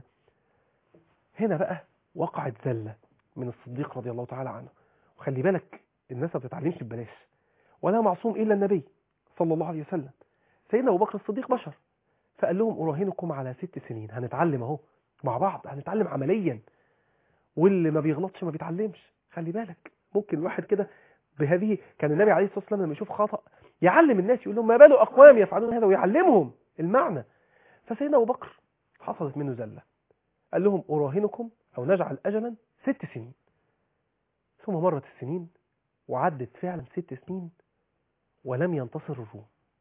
هنا بقى وقعت زلة من الصديق رضي الله تعالى عنه وخلي بالك الناس ما بتتعلمش ببلاش ولا معصوم إلا النبي صلى الله عليه وسلم سيدنا أبو بكر الصديق بشر فقال لهم أراهنكم على ست سنين هنتعلم أهو مع بعض هنتعلم عمليا واللي ما بيغلطش ما بيتعلمش خلي بالك ممكن الواحد كده بهذه كان النبي عليه الصلاه والسلام لما يشوف خطا يعلم الناس يقول لهم ما بال اقوام يفعلون هذا ويعلمهم المعنى فسيدنا ابو بكر حصلت منه زله قال لهم اراهنكم او نجعل اجلا ست سنين ثم مرت السنين وعدت فعلا ست سنين ولم ينتصر الروم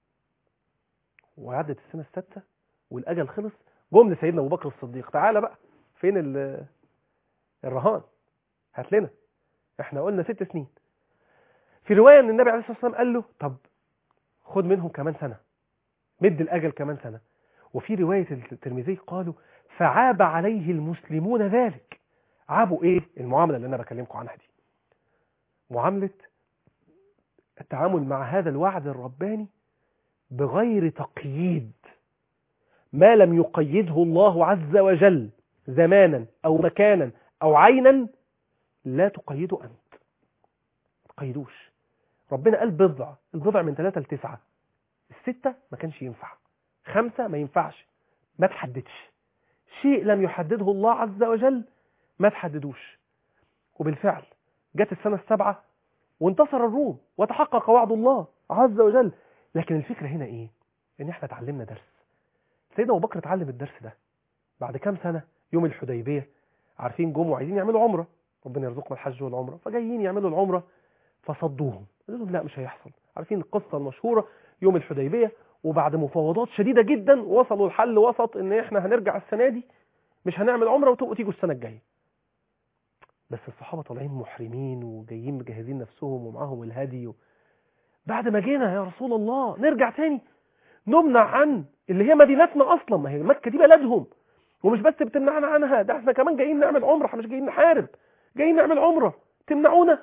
وعدت السنة السادسة والأجل خلص جم لسيدنا أبو بكر الصديق تعالى بقى فين ال- الرهان هات لنا احنا قلنا ست سنين في رواية ان النبي عليه الصلاة والسلام قال له طب خد منهم كمان سنة مد الأجل كمان سنة وفي رواية الترمذي قالوا فعاب عليه المسلمون ذلك عابوا ايه المعاملة اللي انا بكلمكم عنها دي معاملة التعامل مع هذا الوعد الرباني بغير تقييد ما لم يقيده الله عز وجل زمانا او مكانا او عينا لا تقيده انت ما تقيدوش ربنا قال بضع البضع من ثلاثة لتسعة الستة ما كانش ينفع خمسة ما ينفعش ما تحددش شيء لم يحدده الله عز وجل ما تحددوش وبالفعل جت السنة السابعة وانتصر الروم وتحقق وعد الله عز وجل لكن الفكرة هنا ايه ان احنا اتعلمنا درس سيدنا ابو بكر اتعلم الدرس ده بعد كام سنة يوم الحديبية عارفين جم وعايزين يعملوا عمرة ربنا يرزقنا الحج والعمرة فجايين يعملوا العمرة فصدوهم قالوا لهم لا مش هيحصل عارفين القصة المشهورة يوم الحديبية وبعد مفاوضات شديدة جدا وصلوا الحل وسط ان احنا هنرجع السنة دي مش هنعمل عمرة وتبقوا تيجوا السنة الجاية بس الصحابة طالعين محرمين وجايين مجهزين نفسهم ومعاهم الهدي و... بعد ما جينا يا رسول الله نرجع تاني نمنع عن اللي هي مدينتنا اصلا ما هي مكة دي بلدهم ومش بس بتمنعنا عنها ده احنا كمان جايين نعمل عمرة احنا مش جايين نحارب جايين نعمل عمرة تمنعونا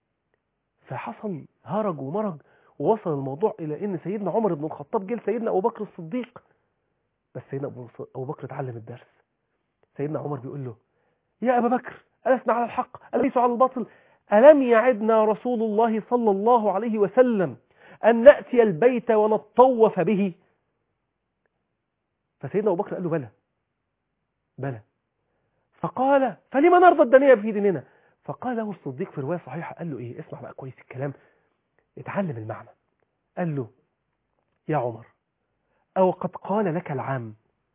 فحصل هرج ومرج ووصل الموضوع الى ان سيدنا عمر بن الخطاب جه لسيدنا ابو بكر الصديق بس سيدنا ابو أبو بكر اتعلم الدرس سيدنا عمر بيقول له يا ابا بكر ألسنا على الحق أليس على الباطل ألم يعدنا رسول الله صلى الله عليه وسلم أن نأتي البيت ونطوف به فسيدنا أبو بكر قال له بلى بلى فقال فلما نرضى الدنيا في ديننا فقال له الصديق في رواية صحيحة قال له إيه اسمع بقى كويس الكلام اتعلم المعنى قال له يا عمر أو قد قال لك العام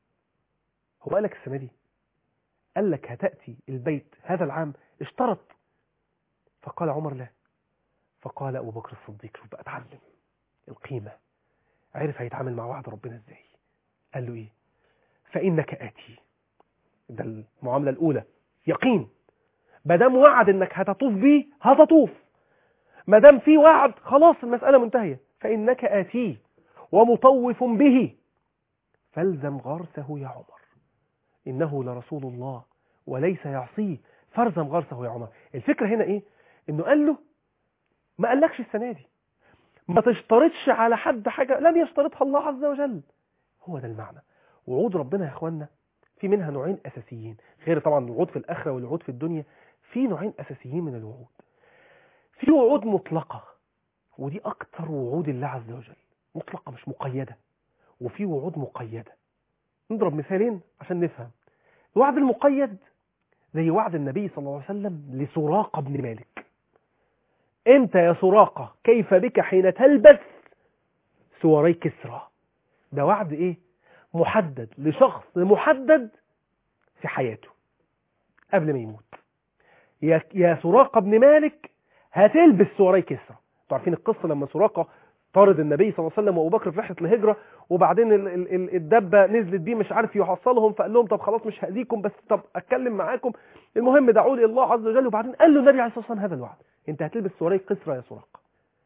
هو قال لك السنة دي قال لك هتأتي البيت هذا العام اشترط فقال عمر لا فقال أبو بكر الصديق شوف بقى اتعلم القيمة عرف هيتعامل مع وعد ربنا ازاي قال له ايه فإنك آتي ده المعاملة الأولى يقين مادام وعد انك هتطوف بيه هتطوف مادام في وعد خلاص المسألة منتهية فإنك آتيه ومطوف به فالزم غرسه يا عمر إنه لرسول الله وليس يعصيه فارزم غرسه يا عمر الفكرة هنا إيه إنه قال له ما قالكش السنة دي ما تشترطش على حد حاجة لم يشترطها الله عز وجل هو ده المعنى وعود ربنا يا اخوانا في منها نوعين أساسيين غير طبعا الوعود في الآخرة والوعود في الدنيا في نوعين أساسيين من الوعود في وعود مطلقة ودي أكتر وعود الله عز وجل مطلقة مش مقيدة وفي وعود مقيدة نضرب مثالين عشان نفهم الوعد المقيد زي وعد النبي صلى الله عليه وسلم لسراقة بن مالك انت يا سراقة كيف بك حين تلبس سواري كسرى ده وعد ايه محدد لشخص محدد في حياته قبل ما يموت يا يا سراقة بن مالك هتلبس سواري كسرى انتوا عارفين القصة لما سراقة طارد النبي صلى الله عليه وسلم وابو بكر في رحله الهجره وبعدين ال- ال- ال- الدبه نزلت بيه مش عارف يحصلهم فقال لهم طب خلاص مش هاذيكم بس طب اتكلم معاكم المهم دعوا لي الله عز وجل وبعدين قال له النبي عليه الصلاه والسلام هذا الوعد انت هتلبس سواري قسرة يا سراقه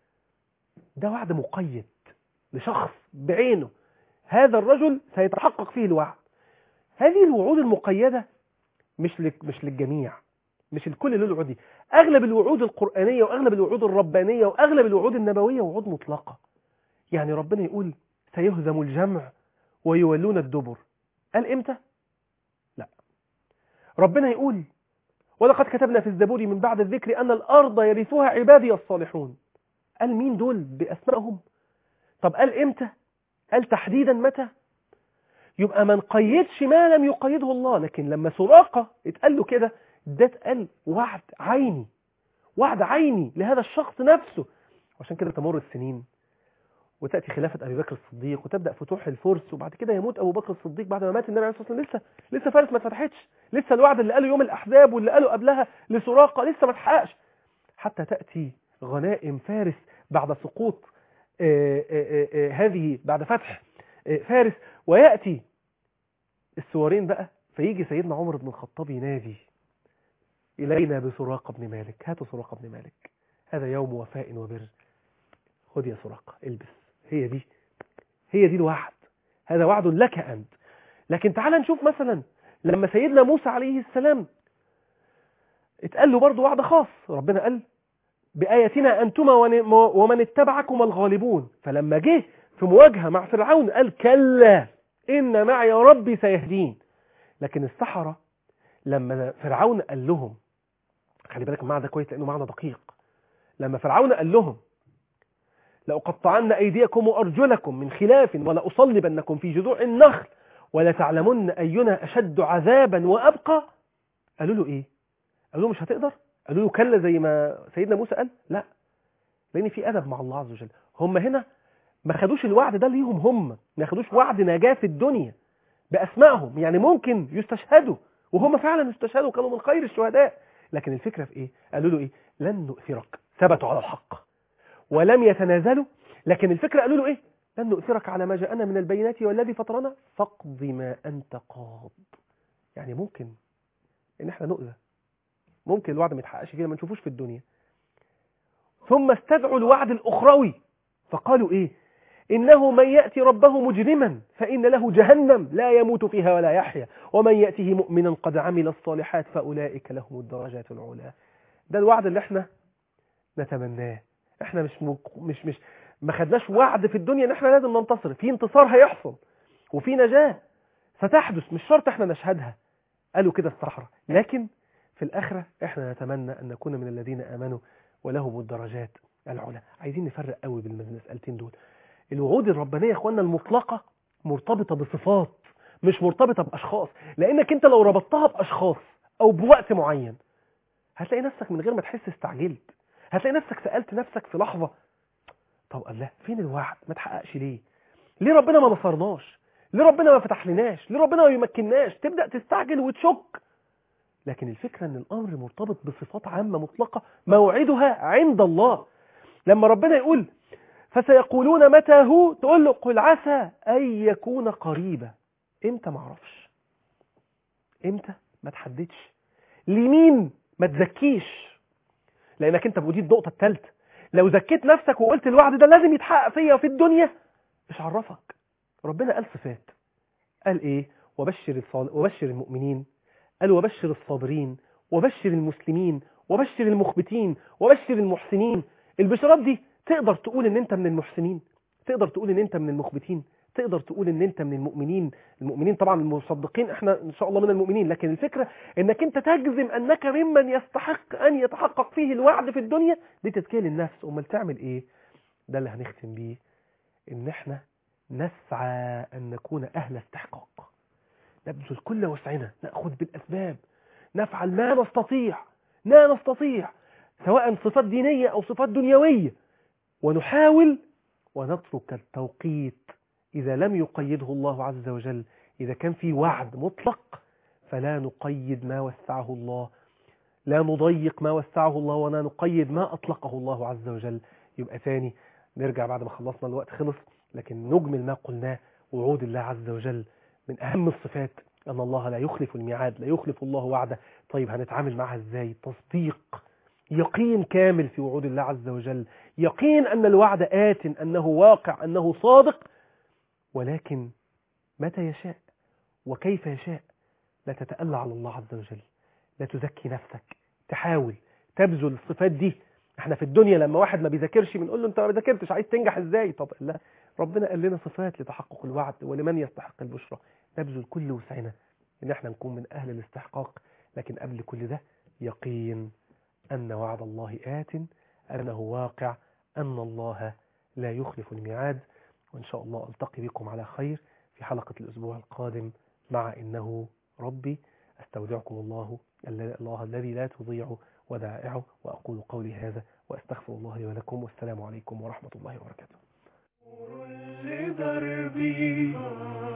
ده وعد مقيد لشخص بعينه هذا الرجل سيتحقق فيه الوعد هذه الوعود المقيده مش لك مش للجميع مش الكل له الوعود دي اغلب الوعود القرانيه واغلب الوعود الربانيه واغلب الوعود النبويه وعود مطلقه يعني ربنا يقول سيهزم الجمع ويولون الدبر قال امتى لا ربنا يقول ولقد كتبنا في الزبور من بعد الذكر ان الارض يرثها عبادي الصالحون قال مين دول باسمائهم طب قال امتى قال تحديدا متى يبقى ما نقيدش ما لم يقيده الله لكن لما سراقه اتقال له كده ده اتقال وعد عيني وعد عيني لهذا الشخص نفسه عشان كده تمر السنين وتأتي خلافة أبي بكر الصديق وتبدأ فتوح الفرس وبعد كده يموت أبو بكر الصديق بعد ما مات النبي عليه الصلاة والسلام لسه لسه فارس ما اتفتحتش لسه الوعد اللي قاله يوم الأحزاب واللي قاله قبلها لسراقة لسه ما اتحققش حتى تأتي غنائم فارس بعد سقوط آه، آه، آه، هذه بعد فتح آه، فارس ويأتي السوارين بقى فيجي سيدنا عمر بن الخطاب ينادي إلينا بسراقة بن مالك هاتوا سراقة بن مالك هذا يوم وفاء وبر خذ يا سراقة البس هي دي هي دي الوعد هذا وعد لك أنت لكن تعال نشوف مثلا لما سيدنا موسى عليه السلام اتقال له برضه وعد خاص ربنا قال بآياتنا أنتما ون- ومن اتبعكم الغالبون فلما جه في مواجهة مع فرعون قال كلا إن معي ربي سيهدين لكن السحرة لما فرعون قال لهم خلي بالك المعنى ده كويس لأنه معنى دقيق لما فرعون قال لهم لأقطعن أيديكم وأرجلكم من خلاف ولأصلبنكم في جذوع النخل ولتعلمن أينا أشد عذابا وأبقى قالوا له إيه قالوا له مش هتقدر قالوا له كلا زي ما سيدنا موسى قال لا لأن في أدب مع الله عز وجل هم هنا ما خدوش الوعد ده ليهم هم ما خدوش وعد نجاة في الدنيا بأسمائهم يعني ممكن يستشهدوا وهم فعلا استشهدوا كانوا من خير الشهداء لكن الفكرة في إيه قالوا له إيه لن نؤثرك ثبتوا على الحق ولم يتنازلوا لكن الفكرة قالوا له إيه لن نؤثرك على ما جاءنا من البينات والذي فطرنا فاقض ما أنت قاض يعني ممكن إن إحنا نؤذى ممكن الوعد ما يتحققش كده ما نشوفوش في الدنيا ثم استدعوا الوعد الأخروي فقالوا إيه إنه من يأتي ربه مجرما فإن له جهنم لا يموت فيها ولا يحيا ومن يأته مؤمنا قد عمل الصالحات فأولئك لهم الدرجات العلى ده الوعد اللي احنا نتمناه احنا مش مك... مش مش ما خدناش وعد في الدنيا ان احنا لازم ننتصر في انتصار هيحصل وفي نجاة ستحدث مش شرط احنا نشهدها قالوا كده الصحراء لكن في الآخرة احنا نتمنى ان نكون من الذين آمنوا ولهم الدرجات العلى عايزين نفرق قوي بين المسألتين دول الوعود الربانية يا اخوانا المطلقة مرتبطة بصفات مش مرتبطة بأشخاص لأنك انت لو ربطتها بأشخاص أو بوقت معين هتلاقي نفسك من غير ما تحس استعجلت هتلاقي نفسك سألت نفسك في لحظة طب الله فين الوعد ما تحققش ليه ليه ربنا ما نصرناش ليه ربنا ما فتحلناش ليه ربنا ما يمكنناش تبدأ تستعجل وتشك لكن الفكرة ان الامر مرتبط بصفات عامة مطلقة موعدها عند الله لما ربنا يقول فسيقولون متى هو تقول له قل عسى ان يكون قريبا امتى ما اعرفش امتى ما تحددش لمين ما تزكيش لانك انت ودي النقطة الثالثة لو زكيت نفسك وقلت الوعد ده لازم يتحقق فيا في الدنيا مش عرفك ربنا قال صفات قال ايه وبشر الصال... وبشر المؤمنين قال وبشر الصابرين وبشر المسلمين وبشر المخبتين وبشر المحسنين البشارات دي تقدر تقول ان انت من المحسنين تقدر تقول ان انت من المخبتين تقدر تقول ان انت من المؤمنين المؤمنين طبعا المصدقين احنا ان شاء الله من المؤمنين لكن الفكرة انك انت تجزم انك ممن يستحق ان يتحقق فيه الوعد في الدنيا دي تزكيه للنفس امال تعمل ايه ده اللي هنختم بيه ان احنا نسعى ان نكون اهل استحقاق نبذل كل وسعنا ناخذ بالاسباب نفعل ما نستطيع ما نستطيع سواء صفات دينية او صفات دنيوية ونحاول ونترك التوقيت إذا لم يقيده الله عز وجل إذا كان في وعد مطلق فلا نقيد ما وسعه الله لا نضيق ما وسعه الله ولا نقيد ما أطلقه الله عز وجل يبقى تاني نرجع بعد ما خلصنا الوقت خلص لكن نجمل ما قلناه وعود الله عز وجل من أهم الصفات أن الله لا يخلف الميعاد لا يخلف الله وعده طيب هنتعامل معها إزاي تصديق يقين كامل في وعود الله عز وجل يقين أن الوعد آت أنه واقع أنه صادق ولكن متى يشاء وكيف يشاء لا تتألى على الله عز وجل لا تزكي نفسك تحاول تبذل الصفات دي احنا في الدنيا لما واحد ما بيذاكرش بنقول له انت ما ذاكرتش عايز تنجح ازاي طب لا ربنا قال لنا صفات لتحقق الوعد ولمن يستحق البشرى نبذل كل وسعنا ان احنا نكون من اهل الاستحقاق لكن قبل كل ده يقين ان وعد الله آت انه واقع ان الله لا يخلف الميعاد وإن شاء الله ألتقي بكم على خير في حلقة الأسبوع القادم مع إنه ربي أستودعكم الله الله الذي لا تضيع ودائعه وأقول قولي هذا وأستغفر الله لي ولكم والسلام عليكم ورحمة الله وبركاته لدربي